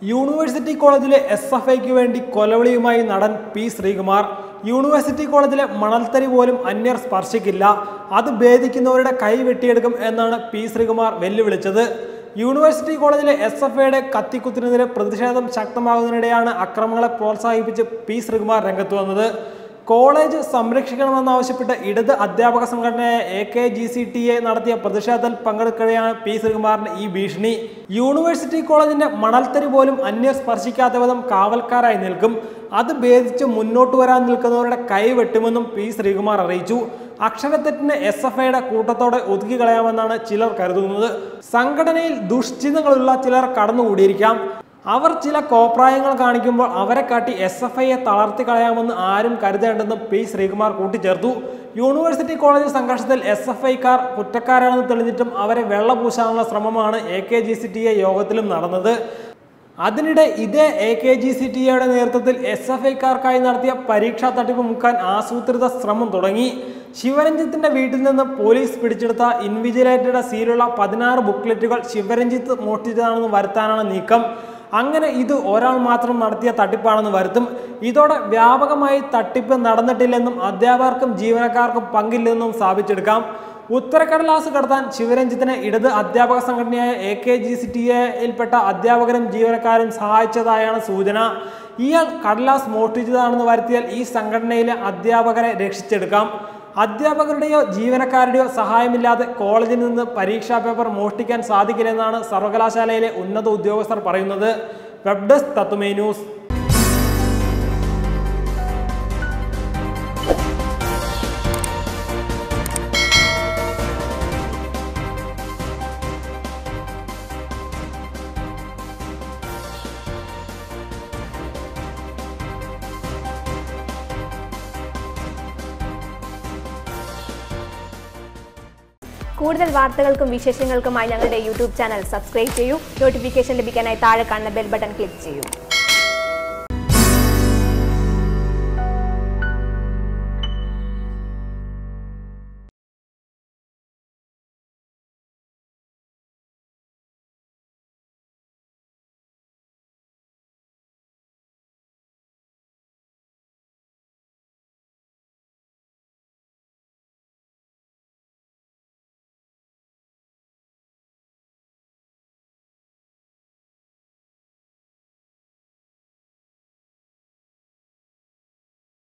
university കോളേജിലെ S F ഐക്ക് വേണ്ടി കൊലവിളിയുമായി നടൻ പി ശ്രീകുമാർ യൂണിവേഴ്സിറ്റി കോളേജിലെ മണൽത്തരി പോലും അന്യർ സ്പർശിക്കില്ല അത് ഭേദിക്കുന്നവരുടെ കൈ വെട്ടിയെടുക്കും എന്നാണ് പി ശ്രീകുമാർ വെല്ലുവിളിച്ചത് യൂണിവേഴ്സിറ്റി കോളേജിലെ എസ് എഫ് ഐയുടെ കത്തിക്കുത്തിനെതിരെ പ്രതിഷേധം ശക്തമാകുന്നതിനിടെയാണ് അക്രമങ്ങളെ പ്രോത്സാഹിപ്പിച്ച് പി ശ്രീകുമാർ രംഗത്ത് വന്നത് കോളേജ് സംരക്ഷിക്കണമെന്നാവശ്യപ്പെട്ട് ഇടത് അധ്യാപക സംഘടനയായ A K G C T A നടത്തിയ പ്രതിഷേധത്തിൽ പങ്കെടുക്കുകയാണ് പി ശ്രീകുമാറിന്റെ ഈ ഭീഷണി യൂണിവേഴ്സിറ്റി കോളേജിന്റെ മണൽത്തരി പോലും അന്യർ സ്പർശിക്കാത്ത വിധം കാവൽക്കാരായി നിൽക്കും അത് ഭേദിച്ച് മുന്നോട്ട് വരാൻ നിൽക്കുന്നവരുടെ കൈ വെട്ടുമെന്നും പി ശ്രീകുമാർ അറിയിച്ചു അക്ഷരത്തെറ്റിന് എസ് എഫ് ഐയുടെ കൂട്ടത്തോടെ ഒതുക്കി കളയാമെന്നാണ് ചിലർ കരുതുന്നത് സംഘടനയിൽ ദുഷ്ചിന്തകളുള്ള ചിലർ കടന്നുകൂടിയിരിക്കാം അവർ ചില കോപ്രായങ്ങൾ കാണിക്കുമ്പോൾ അവരെ കാട്ടി എസ് എഫ് ഐയെ തളർത്തി കളയാമെന്ന് ആരും കരുതേണ്ടെന്നും പി ശ്രീകുമാർ കൂട്ടിച്ചേർത്തു യൂണിവേഴ്സിറ്റി കോളേജ് സംഘർഷത്തിൽ എസ് എഫ് ഐക്കാർ കുറ്റക്കാരാണെന്ന് തെളിഞ്ഞിട്ടും അവരെ വെള്ളപൂശാനുള്ള ശ്രമമാണ് A K G C T A യോഗത്തിലും നടന്നത് അതിനിടെ ഇതേ A K G C T എയുടെ നേതൃത്വത്തിൽ എസ് എഫ് ഐക്കാർക്കായി നടത്തിയ പരീക്ഷാ തട്ടിപ്പ് മുക്കാൻ ആസൂത്രിത ശ്രമം തുടങ്ങി ശിവരഞ്ജിത്തിന്റെ വീട്ടിൽ നിന്ന് പോലീസ് പിടിച്ചെടുത്ത ഇൻവിജിലേറ്റഡ് സീലുള്ള പതിനാറ് ബുക്ക്ലെറ്റുകൾ ശിവരഞ്ജിത്ത് മോഷ്ടിച്ചതാണെന്ന് വരുത്താനാണ് നീക്കം അങ്ങനെ ഇത് ഒരാൾ മാത്രം നടത്തിയ തട്ടിപ്പാണെന്ന് വരുത്തും ഇതോടെ വ്യാപകമായി തട്ടിപ്പ് നടന്നിട്ടില്ലെന്നും അധ്യാപകർക്കും ജീവനക്കാർക്കും പങ്കില്ലെന്നും സ്ഥാപിച്ചെടുക്കാം ഉത്തരക്കടലാസ് കടത്താൻ ശിവരഞ്ജിത്തിനെ ഇടത് അധ്യാപക സംഘടനയായ A K G C T എയിൽപ്പെട്ട അധ്യാപകരും ജീവനക്കാരും സഹായിച്ചതായാണ് സൂചന ഇയാൾ കടലാസ് മോഷ്ടിച്ചതാണെന്ന് വരുത്തിയാൽ ഈ സംഘടനയിലെ അധ്യാപകരെ രക്ഷിച്ചെടുക്കാം അധ്യാപകരുടെയോ ജീവനക്കാരുടെയോ സഹായമില്ലാതെ കോളേജിൽ നിന്ന് പരീക്ഷാ പേപ്പർ മോഷ്ടിക്കാൻ സാധിക്കില്ലെന്നാണ് സർവകലാശാലയിലെ ഉന്നത ഉദ്യോഗസ്ഥർ പറയുന്നത് വെബ് ഡെസ്ക് തത്തുമേ ന്യൂസ് കൂടുതൽ വാർത്തകൾക്കും വിശേഷങ്ങൾക്കുമായി ഞങ്ങളുടെ യൂട്യൂബ് ചാനൽ സബ്സ്ക്രൈബ് ചെയ്യൂ നോട്ടിഫിക്കേഷൻ ലഭിക്കാനായി താഴെ കാണുന്ന ബെൽ ബട്ടൺ ക്ലിക്ക് ചെയ്യൂ